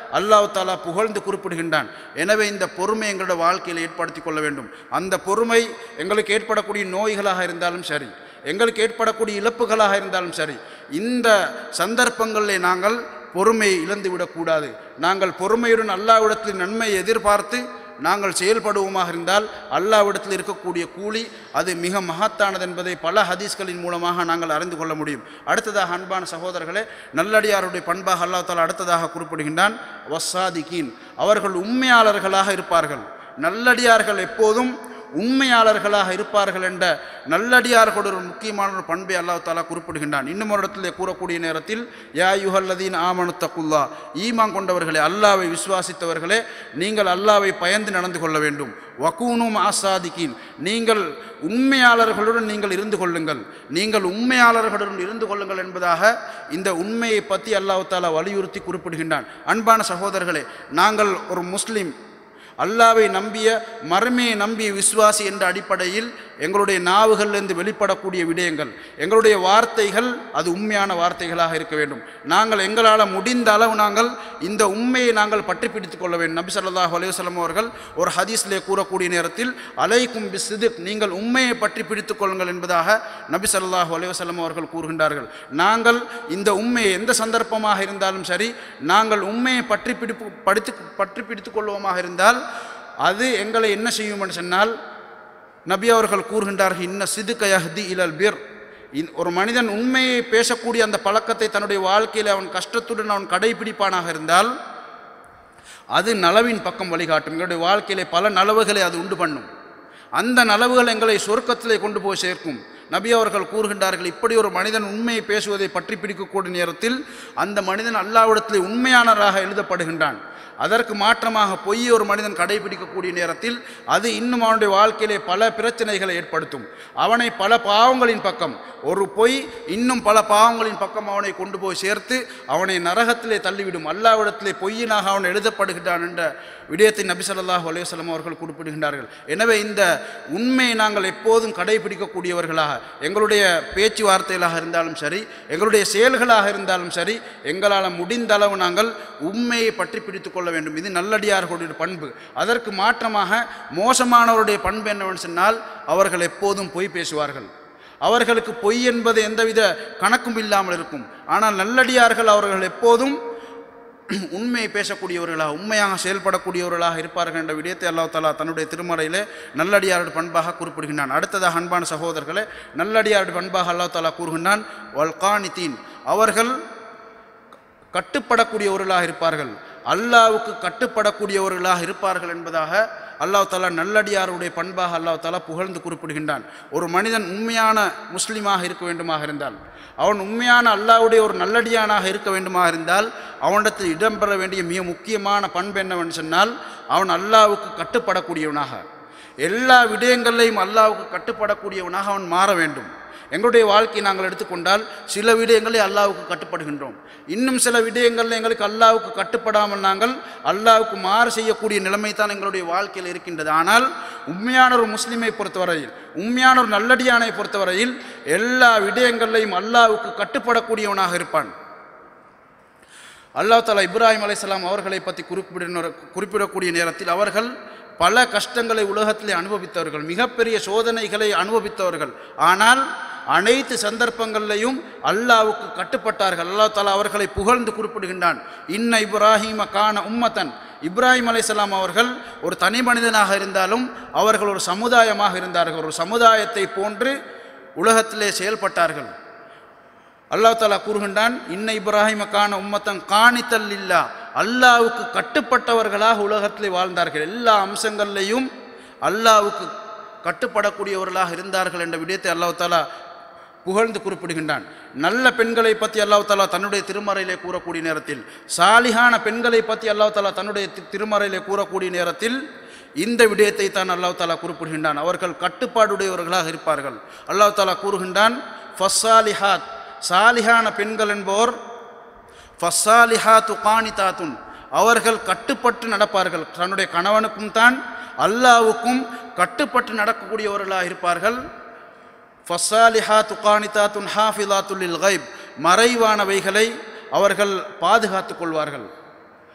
அல்லாஹ் தாலா புகழ்ந்து குறிப்பிடுகின்றான் எனவே இந்த பொறுமை எங்களோட வாழ்க்கையில் ஏற்படுத்தி கொள்ள வேண்டும் அந்த பொறுமை எங்களுக்கு ஏற்படக்கூடிய நோய்களாக இருந்தாலும் சரி எங்களுக்கு ஏற்படக்கூடிய இழப்புகளாக இருந்தாலும் சரி இந்த சந்தர்ப்பங்களிலே நாங்கள் பொறுமையை இழந்து விடக்கூடாது நாங்கள் பொறுமையுடன் அல்லாவிடத்தில் நன்மையை எதிர்பார்த்து நாங்கள் செயல்படுவோமாக இருந்தால் அல்லாவிடத்தில் இருக்கக்கூடிய கூலி அது மிக மகத்தானது என்பதை பல ஹதீஸ்களின் மூலமாக நாங்கள் அறிந்து கொள்ள முடியும் அடுத்ததாக அன்பான சகோதரர்களே நல்லடியாருடைய பண்பாக அல்லாஹ் தாலா அடுத்ததாக குறிப்பிடுகின்றான் வசாதிகீன் அவர்கள் உண்மையாளர்களாக இருப்பார்கள் நல்லடியார்கள் எப்போதும் உண்மையாளர்களாக இருப்பார்கள் என்ற நல்லடியார்களோட ஒரு முக்கியமான ஒரு பண்பை அல்லாஹ் தாலா குறிப்பிடுகின்றான் இன்னும் ஒரு இடத்திலே கூறக்கூடிய நேரத்தில் யா யுஹல்லதீன் ஆமனுத்தக்குல்லா ஈமான் கொண்டவர்களே அல்லாவை விசுவாசித்தவர்களே நீங்கள் அல்லாவை பயந்து நடந்து கொள்ள வேண்டும் வக்கூனும் ஆசாதிக்கீன் நீங்கள் உண்மையாளர்களுடன் நீங்கள் இருந்து கொள்ளுங்கள் நீங்கள் உண்மையாளர்களுடன் இருந்து கொள்ளுங்கள் என்பதாக இந்த உண்மையை பற்றி அல்லாஹ் தாலா வலியுறுத்தி குறிப்பிடுகின்றான் அன்பான சகோதரர்களே நாங்கள் ஒரு முஸ்லீம் அல்லாவை நம்பிய மறுமையை நம்பிய விசுவாசி என்ற அடிப்படையில் எங்களுடைய நாவுகளிலிருந்து வெளிப்படக்கூடிய விடயங்கள் எங்களுடைய வார்த்தைகள் அது உண்மையான வார்த்தைகளாக இருக்க வேண்டும் நாங்கள் எங்களால் முடிந்த அளவு நாங்கள் இந்த உண்மையை நாங்கள் பற்றி பிடித்துக் கொள்ள வேண்டும் நபி ஸல்லல்லாஹு அலைஹி வஸல்லம் அவர்கள் ஒரு ஹதீஸ்லே கூறக்கூடிய நேரத்தில் அலைக்கும் பிஸ்திக் நீங்கள் உண்மையை பற்றி பிடித்துக் கொள்ளுங்கள் என்பதாக நபி ஸல்லல்லாஹு அலைஹி வஸல்லம் அவர்கள் கூறுகின்றார்கள் நாங்கள் இந்த உண்மையை எந்த சந்தர்ப்பமாக இருந்தாலும் சரி நாங்கள் உண்மையை பற்றி பிடிப்பு படித்து பற்றி பிடித்துக் கொள்வோமாக இருந்தால் அது எங்களை என்ன செய்யும் என்று சொன்னால் நபி அவர்கள் கூறுகின்றார்கள் இன்ன சிதுக்க யஹ்தி இலல் பிர் இன்- ஒரு மனிதன் உண்மையை பேசக்கூடிய அந்த பழக்கத்தை தன்னுடைய வாழ்க்கையில் அவன் கஷ்டத்துடன் அவன் கடைபிடிப்பானாக இருந்தால் அது நலவின் பக்கம் வழிகாட்டும் எங்களுடைய வாழ்க்கையிலே பல நலவுகளை அது உண்டு பண்ணும் அந்த நலவுகள் எங்களை சொர்க்கத்திலே கொண்டு போய் சேர்க்கும் நபி அவர்கள் கூறுகின்றார்கள் இப்படி ஒரு மனிதன் உண்மையை பேசுவதை பற்றி பிடிக்கக்கூடிய நேரத்தில் அந்த மனிதன் அல்லாவிடத்திலே உண்மையானவராக எழுதப்படுகின்றான் அதற்கு மாற்றமாக பொய் ஒரு மனிதன் கடைபிடிக்கக்கூடிய நேரத்தில் அது இன்னும் அவனுடைய வாழ்க்கையிலே பல பிரச்சனைகளை ஏற்படுத்தும் அவனை பல பாவங்களின் பக்கம் ஒரு பொய் இன்னும் பல பாவங்களின் பக்கம் அவனை கொண்டு போய் சேர்த்து அவனை நரகத்திலே தள்ளிவிடும் அல்லாவிடத்திலே பொய்யினாக அவன் எழுதப்படுகின்றான் என்ற விடயத்தை நபி ஸல்லல்லாஹு அலைஹி வஸல்லம் அவர்கள் குறிப்பிடுகின்றார்கள் எனவே இந்த உண்மையை நாங்கள் எப்போதும் கடைபிடிக்கக்கூடியவர்களாக எங்களுடைய பேச்சுவார்த்தைகளாக இருந்தாலும் சரி எங்களுடைய செயல்களாக இருந்தாலும் சரி எங்களால் முடிந்த அளவு நாங்கள் உண்மையை பற்றி பிடித்து கொள்ள வேண்டும் இது நல்லடியார்களுடைய பண்பு அதற்கு மாற்றமாக மோசமானவருடைய பண்பு என்னவென்று சொன்னால் அவர்கள் எப்போதும் பொய் பேசுவார்கள் அவர்களுக்கு பொய் என்பது எந்தவித கணக்கும் இல்லாமல் இருக்கும் ஆனால் நல்லடியார்கள் அவர்கள் எப்போதும் உண்மையை பேசக்கூடியவர்களாக உண்மையாக செயல்படக்கூடியவர்களாக இருப்பார்கள் என்ற விடயத்தை அல்லாஹ் தஆலா தன்னுடைய திருமறையிலே நல்லடியாருடைய பண்பாக குறிப்பிடுகின்றான் அடுத்ததாக அன்பான சகோதரர்களே நல்லடியாருடைய பண்பாக அல்லாஹ் தஆலா கூறுகின்றான் வல்கானித்தீன் அவர்கள் கட்டுப்படக்கூடியவர்களாக இருப்பார்கள் அல்லாவுக்கு கட்டுப்படக்கூடியவர்களாக இருப்பார்கள் என்பதாக அல்லாஹ் தாலா நல்லடியாருடைய பண்பாக அல்லாஹ் தாலா புகழ்ந்து குறிப்பிடுகின்றான் ஒரு மனிதன் உண்மையான முஸ்லீமாக இருக்க வேண்டுமாக இருந்தால் அவன் உண்மையான அல்லாஹ்வுடைய ஒரு நல்லடியானாக இருக்க வேண்டுமாக இருந்தால் அவனிடத்தில் இடம்பெற வேண்டிய மிக முக்கியமான பண்பு என்னவென்று சொன்னால் அவன் அல்லாஹ்வுக்கு கட்டுப்படக்கூடியவனாக எல்லா விடயங்களையும் அல்லாஹ்வுக்கு கட்டுப்படக்கூடியவனாக அவன் மாற வேண்டும் எங்களுடைய வாழ்க்கையை நாங்கள் எடுத்துக்கொண்டால் சில விடயங்களை அல்லாஹ்வுக்கு கட்டுப்படுகின்றோம் இன்னும் சில விடயங்களில் எங்களுக்கு அல்லாஹ்வுக்கு கட்டுப்படாமல் நாங்கள் அல்லாஹ்வுக்கு மாறு செய்யக்கூடிய நிலைமை தான் எங்களுடைய வாழ்க்கையில் இருக்கின்றது ஆனால் உண்மையான ஒரு முஸ்லிமை பொறுத்தவரையில் உண்மையான ஒரு நல்லடியானை பொறுத்தவரையில் எல்லா விடயங்களையும் அல்லாஹ்வுக்கு கட்டுப்படக்கூடியவனாக இருப்பான் அல்லாஹ் தாலா இப்ராஹிம் அலைஹிஸ்ஸலாம் அவர்களை பற்றி குறிப்பிட குறிப்பிடக்கூடிய நேரத்தில் அவர்கள் பல கஷ்டங்களை உலகத்திலே அனுபவித்தவர்கள் மிகப்பெரிய சோதனைகளை அனுபவித்தவர்கள் ஆனால் அனைத்து சந்தர்ப்பங்களிலையும் அல்லாஹ்வுக்கு கட்டுப்பட்டார்கள் அல்லாஹ் தாலா அவர்களை புகழ்ந்து குறிப்பிடுகின்றான் இன்ன இப்ராஹிம கான உம்மத்தன் இப்ராஹிம் அலைஹிஸ்ஸலாம் அவர்கள் ஒரு தனி மனிதனாக இருந்தாலும் அவர்கள் ஒரு சமுதாயமாக இருந்தார்கள் ஒரு சமுதாயத்தை போன்று உலகத்திலே செயல்பட்டார்கள் அல்லாஹ் தாலா கூறுகின்றான் இன்ன இப்ராஹிமக்கான உம்மத்தன் காணித்தல் இல்லா அல்லாவுக்கு கட்டுப்பட்டவர்களாக உலகத்திலே வாழ்ந்தார்கள் எல்லா அம்சங்கள்லையும் அல்லாவுக்கு கட்டுப்படக்கூடியவர்களாக இருந்தார்கள் என்ற விடயத்தை அல்லாஹ் தாலா புகழ்ந்து குறிப்பிடுகின்றான் நல்ல பெண்களை பற்றி அல்லாஹ் தாலா தன்னுடைய திருமறையிலே கூறக்கூடிய நேரத்தில் சாலிகான பெண்களை பற்றி அல்லாஹ் தாலா தன்னுடைய தி- திருமறையிலே கூறக்கூடிய நேரத்தில் இந்த விடயத்தை தான் அல்லாஹ் தாலா குறிப்பிடுகின்றான் அவர்கள் கட்டுப்பாடுடையவர்களாக இருப்பார்கள் அல்லாஹ் தாலா கூறுகின்றான் ஃபஸ்ஸாலிஹாத் சாலிஹான பெண்கள் என்போர் ஃபஸ்ஸாலிஹாத்து காணிதாத்துன் அவர்கள் கட்டுப்பட்டு நடப்பார்கள் தன்னுடைய கணவனுக்கும் தான் அல்லாவுக்கும் கட்டுப்பட்டு நடக்கக்கூடியவர்களாக இருப்பார்கள் ஃபஸ்ஸாலிஹா துகானிதாத்துன் ஹாஃபிலாத்துல்லில் கைப் மறைவானவைகளை அவர்கள் பாதுகாத்துக் கொள்வார்கள்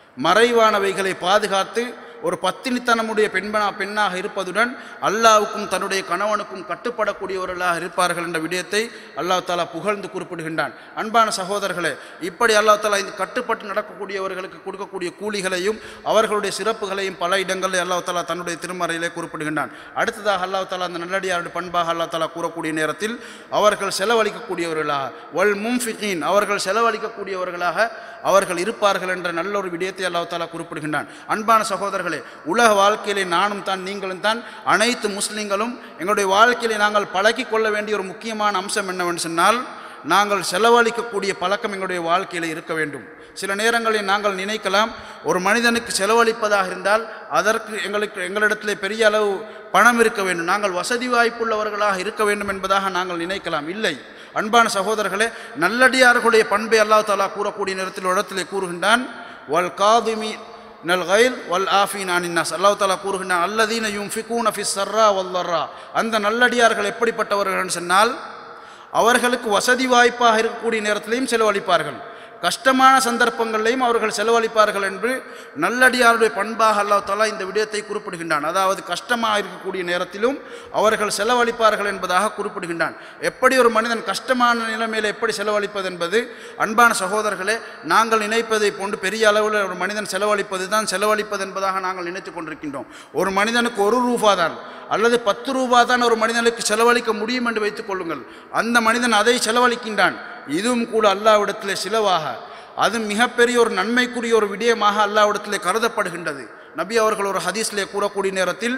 மறைவானவைகளை பாதுகாத்து ஒரு பத்தினித்தனமுடைய பெண்பனா பெண்ணாக இருப்பதுடன் அல்லாவுக்கும் தன்னுடைய கணவனுக்கும் கட்டுப்படக்கூடியவர்களாக இருப்பார்கள் என்ற விடயத்தை அல்லாஹ் தாலா புகழ்ந்து குறிப்பிடுகின்றான் அன்பான சகோதரர்களே இப்படி அல்லாஹ் தாலா இந்த கட்டுப்பட்டு நடக்கக்கூடியவர்களுக்கு கொடுக்கக்கூடிய கூலிகளையும் அவர்களுடைய சிறப்புகளையும் பல இடங்களில் அல்லாஹ் தாலா தன்னுடைய திருமறையிலே குறிப்பிடுகின்றான் அடுத்ததாக அல்லாஹ் தாலா அந்த நல்லடியாருடைய பண்பாக அல்லாஹ் தாலா கூறக்கூடிய நேரத்தில் அவர்கள் செலவழிக்கக்கூடியவர்களாக வல் மும்ஃபிகீன் அவர்கள் செலவழிக்கக்கூடியவர்களாக அவர்கள் இருப்பார்கள் என்ற நல்ல ஒரு விடயத்தை அல்லாஹ் தாலா குறிப்பிடுகின்றான் அன்பான சகோதரர்களே உலக வாழ்க்கையிலே நானும் தான் நீங்களும் தான் அனைத்து முஸ்லிம்களும் எங்களுடைய வாழ்க்கையிலே நாங்கள் பழக்கிக் கொள்ள வேண்டிய ஒரு முக்கியமான அம்சம் என்னவென்று சொன்னால் நாங்கள் செலவழிக்கக்கூடிய பழக்கம் எங்களுடைய வாழ்க்கையில் இருக்க வேண்டும் சில நேரங்களில் நாங்கள் நினைக்கலாம் ஒரு மனிதனுக்கு செலவழிப்பதாக இருந்தால் அதற்கு எங்களுக்கு எங்களிடத்திலே பெரிய அளவு பணம் இருக்க வேண்டும் நாங்கள் வசதி வாய்ப்புள்ளவர்களாக இருக்க வேண்டும் என்பதாக நாங்கள் நினைக்கலாம் இல்லை அன்பான சகோதரர்களே நல்லடியார்களுடைய பண்பை அல்லாஹ் தாலா கூறக்கூடிய நேரத்தில் ஒரு இடத்திலே கூறுகின்றான் வல் காதுமி நல் கைல் வல் ஆஃபீன் அனின்னாஸ் அல்லாஹ் தாலா கூறுகின்றான் அல்லதீன யும் ஃபிகூன ஃபிஸ் சர்ரா வல்லர்ரா அந்த நல்லடியார்கள் எப்படிப்பட்டவர்கள் சொன்னால் அவர்களுக்கு வசதி வாய்ப்பாக இருக்கக்கூடிய நேரத்திலையும் செலவழிப்பார்கள் கஷ்டமான சந்தர்ப்பங்களிலையும் அவர்கள் செலவழிப்பார்கள் என்று நல்லடியாருடைய பண்பாக அல்லாஹ் தலா இந்த விடயத்தை குறிப்பிடுகின்றான் அதாவது கஷ்டமாக இருக்கக்கூடிய நேரத்திலும் அவர்கள் செலவழிப்பார்கள் என்பதாக குறிப்பிடுகின்றான் எப்படி ஒரு மனிதன் கஷ்டமான நிலைமையில் எப்படி செலவழிப்பது என்பது அன்பான சகோதரர்களே நாங்கள் நினைப்பதை போன்று பெரிய அளவில் ஒரு மனிதன் செலவழிப்பது தான் செலவழிப்பது என்பதாக நாங்கள் நினைத்து கொண்டிருக்கின்றோம் ஒரு மனிதனுக்கு ஒரு ரூபா தான் அல்லது பத்து ரூபா தான் ஒரு மனிதனுக்கு செலவழிக்க முடியும் என்று வைத்துக் கொள்ளுங்கள் அந்த மனிதன் அதை செலவழிக்கின்றான் இதுவும் கூட அல்லாவிடத்திலே சிலவாக அது மிகப்பெரிய ஒரு நன்மைக்குரிய ஒரு விடயமாக அல்லாவிடத்திலே கருதப்படுகின்றது நபி அவர்கள் ஒரு ஹதீஸ்லே கூறக்கூடிய நேரத்தில்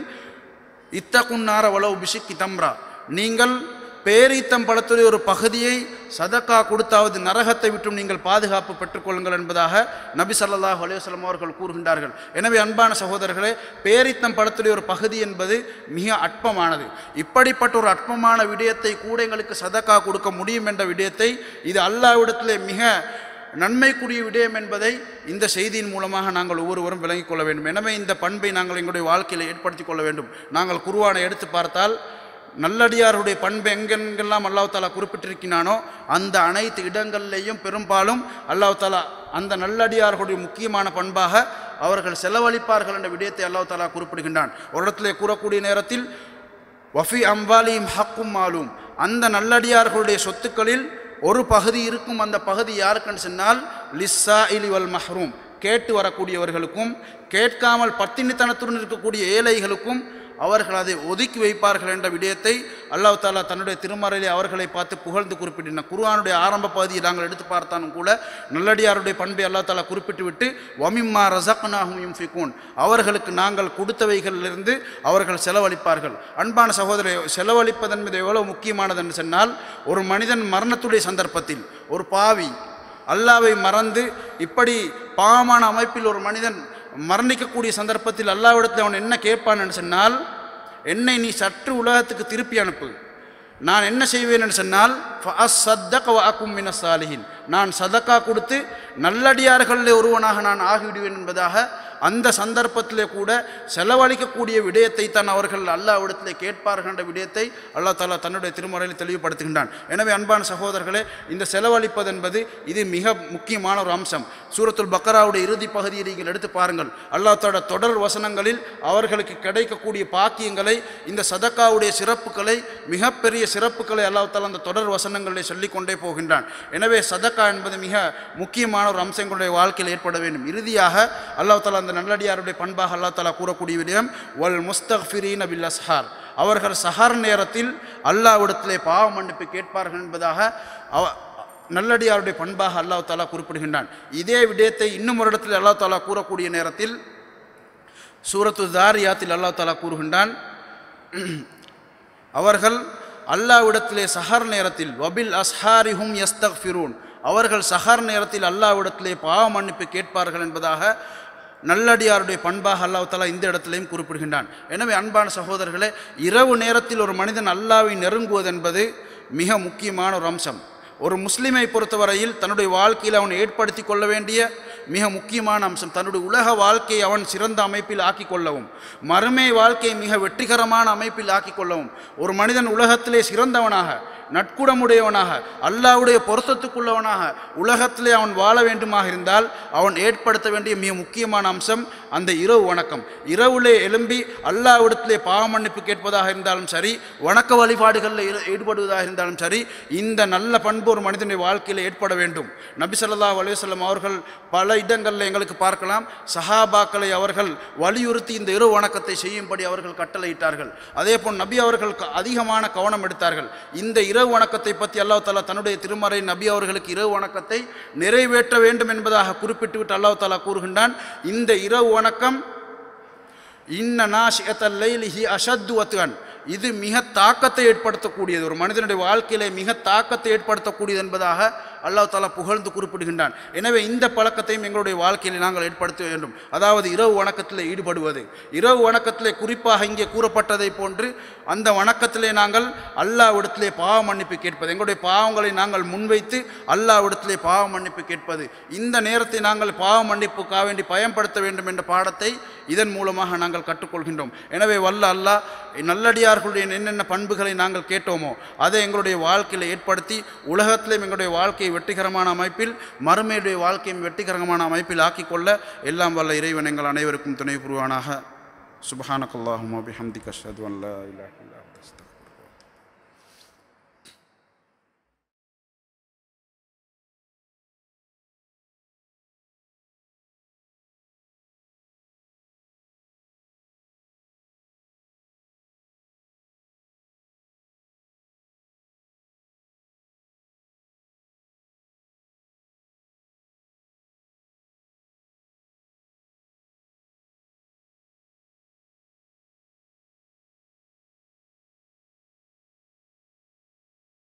இத்தகுன்னார வளவு பிஷிக்கி தம்ரா நீங்கள் பேரீத்தம் பழத்துடைய ஒரு பகுதியை சதக்கா கொடுத்தாவது நரகத்தை விட்டும் நீங்கள் பாதுகாப்பு பெற்றுக்கொள்ளுங்கள் என்பதாக நபி ஸல்லல்லாஹு அலைஹி வஸல்லம் அவர்கள் கூறுகின்றார்கள் எனவே அன்பான சகோதரர்களே பேரித்தம் பழத்துடைய ஒரு பகுதி என்பது மிக அற்பமானது இப்படிப்பட்ட ஒரு அற்பமான விடயத்தை கூட எங்களுக்கு சதக்கா கொடுக்க முடியும் என்ற விடயத்தை இது அல்லாவிடத்திலே மிக நன்மைக்குரிய விடயம் என்பதை இந்த செய்தியின் மூலமாக நாங்கள் ஒவ்வொருவரும் விளங்கிக் கொள்ள வேண்டும் எனவே இந்த பண்பை நாங்கள் எங்களுடைய வாழ்க்கையில் ஏற்படுத்திக் கொள்ள வேண்டும் நாங்கள் குருவானை எடுத்து பார்த்தால் நல்லடியாருடைய பண்பு எங்கெங்கெல்லாம் அல்லாஹ் தாலா குறிப்பிட்டிருக்கிறானோ அந்த அனைத்து இடங்கள்லேயும் பெரும்பாலும் அல்லாஹ் தாலா அந்த நல்லடியார்களுடைய முக்கியமான பண்பாக அவர்கள் செலவழிப்பார்கள் என்ற விடயத்தை அல்லாஹ் தாலா குறிப்பிடுகின்றான் ஒரு இடத்திலே கூறக்கூடிய நேரத்தில் வஃபி அம்பாலியும் ஹக்கும் மாலும் அந்த நல்லடியார்களுடைய சொத்துக்களில் ஒரு பகுதி இருக்கும் அந்த பகுதி யாருக்குன்னு சொன்னால் லிஸ்ஸா இலி வல் மஹ்ரூம் கேட்டு வரக்கூடியவர்களுக்கும் கேட்காமல் பத்தினித்தனத்துடன் இருக்கக்கூடிய ஏழைகளுக்கும் அவர்கள் அதை ஒதுக்கி வைப்பார்கள் என்ற விடயத்தை அல்லாஹ் தாலா தன்னுடைய திருமறையிலே அவர்களை பார்த்து புகழ்ந்து குறிப்பிட்டின குர்ஆனுடைய ஆரம்ப பகுதியை நாங்கள் எடுத்து பார்த்தாலும் கூட நல்லடியாருடைய பண்பை அல்லாஹ் தாலா குறிப்பிட்டு விட்டு வமிம்மா ரசக்னாஹும் யும்ஃபிகூன் அவர்களுக்கு நாங்கள் கொடுத்தவைகளிலிருந்து அவர்கள் செலவழிப்பார்கள் அன்பான சகோதரி செலவழிப்பது என்பது எவ்வளவு முக்கியமானது என்று சொன்னால் ஒரு மனிதன் மரணத்துடைய சந்தர்ப்பத்தில் ஒரு பாவி அல்லாவை மறந்து இப்படி பாவமான அமைப்பில் ஒரு மனிதன் மரணிக்கக்கூடிய சந்தர்ப்பத்தில் அல்லாவிடத்தில் அவன் என்ன கேட்பான்னு சொன்னால் என்னை நீ சற்று உலகத்துக்கு திருப்பி அனுப்பு நான் என்ன செய்வேன்னு சொன்னால் சத்தக வாக்கும் மின சாலிஹின் நான் சதக்கா கொடுத்து நல்லடியார்களில் ஒருவனாக நான் ஆகிவிடுவேன் என்பதாக அந்த சந்தர்ப்பத்திலே கூட செலவழிக்கக்கூடிய விடயத்தை தான் அவர்கள் அல்லாவிடத்திலே கேட்பார்கள் என்ற விடயத்தை அல்லாஹ் தாலா தன்னுடைய திருமறையில் தெளிவுபடுத்துகின்றான் எனவே அன்பான சகோதரர்களே இந்த செலவழிப்பது என்பது இது மிக முக்கியமான ஒரு அம்சம் சூரத்துல் பக்கராவுடைய இறுதி பகுதியை நீங்கள் எடுத்து பாருங்கள் அல்லாஹ் தோட தொடர் வசனங்களில் அவர்களுக்கு கிடைக்கக்கூடிய பாக்கியங்களை இந்த சதக்காவுடைய சிறப்புகளை மிகப்பெரிய சிறப்புகளை அல்லாஹ் தாலா அந்த தொடர் வசனங்களில் சொல்லிக்கொண்டே போகின்றான் எனவே சதக்கா என்பது மிக முக்கியமான ஒரு அம்சம் எங்களுடைய வாழ்க்கையில் ஏற்பட வேண்டும் இறுதியாக அல்லாஹ் தாலா அந்த நல்லடியாருடைய பண்பாக அல்லாஹ் தாலா கூறக்கூடிய விடயம் வல் முஸ்தக்ஃபிரீன் பில் அஸ்ஹார் அவர்கள் சஹர் நேரத்தில் அல்லாவிடத்திலே பாவ மன்னிப்பு கேட்பார்கள் என்பதாக அவ நல்லடியாருடைய பண்பாக அல்லாஹ் தாலா குறிப்பிடுகின்றான் இதே விடயத்தை இன்னும் ஒரு இடத்தில் அல்லாஹ் தாலா கூறக்கூடிய நேரத்தில் சூரத்து தாரியாத்தில் அல்லாஹ் தாலா கூறுகின்றான் அவர்கள் அல்லாவிடத்திலே சஹர் நேரத்தில் வபில் அஸ்ஹாரிஹும் யஸ்தக்ஃபிரூன் அவர்கள் சஹர் நேரத்தில் அல்லாவிடத்திலே பாவ மன்னிப்பு கேட்பார்கள் என்பதாக நல்லடியாருடைய பண்பாக அல்லாஹ் தலா இந்த இடத்திலையும் குறிப்பிடுகின்றான் எனவே அன்பான சகோதரர்களே இரவு நேரத்தில் ஒரு மனிதன் அல்லாவை நெருங்குவது என்பது மிக முக்கியமான ஒரு அம்சம் ஒரு முஸ்லிமை பொறுத்தவரையில் தன்னுடைய வாழ்க்கையில் அவன் ஏற்படுத்தி கொள்ள வேண்டிய மிக முக்கியமான அம்சம் தன்னுடைய உலக வாழ்க்கையை அவன் சிறந்த அமைப்பில் ஆக்கிக் கொள்ளவும் மறுமை வாழ்க்கையை மிக வெற்றிகரமான அமைப்பில் ஆக்கிக் கொள்ளவும் ஒரு மனிதன் உலகத்திலே சிறந்தவனாக நட்குடமுடையவனாக அல்லாஹ்வுடைய பொருத்தத்துக்குள்ளவனாக உலகத்திலே அவன் வாழ வேண்டுமாக இருந்தால் அவன் ஏற்படுத்த வேண்டிய மிக முக்கியமான அம்சம் அந்த இரவு வணக்கம் இரவுலே எழும்பி அல்லாஹ்விடத்திலே பாவ மன்னிப்பு கேட்பதாக இருந்தாலும் சரி வணக்க வழிபாடுகளில் ஈடு- ஈடுபடுவதாக இருந்தாலும் சரி இந்த நல்ல பண்பு ஒரு மனிதனுடைய வாழ்க்கையில் ஏற்பட வேண்டும் நபி ஸல்லல்லாஹு அலைஹி வஸல்லம் அவர்கள் பல இடங்களில் எங்களுக்கு பார்க்கலாம் சஹாபாக்களை அவர்கள் வலியுறுத்தி இந்த இரவு வணக்கத்தை செய்யும்படி அவர்கள் கட்டளையிட்டார்கள் அதே போல் நபி அவர்கள் க- அதிகமான கவனம் எடுத்தார்கள் இந்த இரவு வணக்கத்தை பற்றி அல்லாஹ் தாலா தன்னுடைய திருமறை நபி அவர்களுக்கு இரவு வணக்கத்தை நிறைவேற்ற வேண்டும் என்பதாக குறிப்பிட்டுவிட்டு அல்லாஹ் தாலா கூறுகின்றான் இந்த இரவு வணக்கம் இன்ன நாஷியத்தல் லைலிஹி அஷத்து வத்துகன் இது மிக தாக்கத்தை ஏற்படுத்தக்கூடியது ஒரு மனிதனுடைய வாழ்க்கையிலே மிக தாக்கத்தை ஏற்படுத்தக்கூடியது என்பதாக அல்லாஹ் தாலா புகழ்ந்து குறிப்பிடுகின்றான் எனவே இந்த பழக்கத்தையும் எங்களுடைய வாழ்க்கையில் நாங்கள் ஏற்படுத்த வேண்டும் அதாவது இரவு வணக்கத்தில் ஈடுபடுவது இரவு வணக்கத்திலே குறிப்பாக இங்கே கூறப்பட்டதை போன்று அந்த வணக்கத்திலே நாங்கள் அல்லாவிடத்திலே பாவ மன்னிப்பு கேட்பது எங்களுடைய பாவங்களை நாங்கள் முன்வைத்து அல்லாவிடத்திலே பாவ மன்னிப்பு கேட்பது இந்த நேரத்தை நாங்கள் பாவ மன்னிப்புக்காக வேண்டி பயன்படுத்த வேண்டும் என்ற பாடத்தை இதன் மூலமாக நாங்கள் கற்றுக்கொள்கின்றோம் எனவே வல்ல அல்லாஹ் நல்லடியார்களுடைய என்னென்ன பண்புகளை நாங்கள் கேட்டோமோ அதை எங்களுடைய வாழ்க்கையில் ஏற்படுத்தி உலகத்திலேயும் எங்களுடைய வாழ்க்கையை வெற்றிகரமான அமைப்பில் மறுமையுடைய வாழ்க்கையும் வெற்றிகரமான அமைப்பில் ஆக்கிக்கொள்ள எல்லாம் வல்ல இறைவன் எங்கள் அனைவருக்கும் துணை புரிவானாக சுபஹானக்கல்லாஹுமா பிஹம்திக அஷ்ஹது அன் லா இலாஹ இல்லா அன்த அஸ்தக்ஃபிருக்க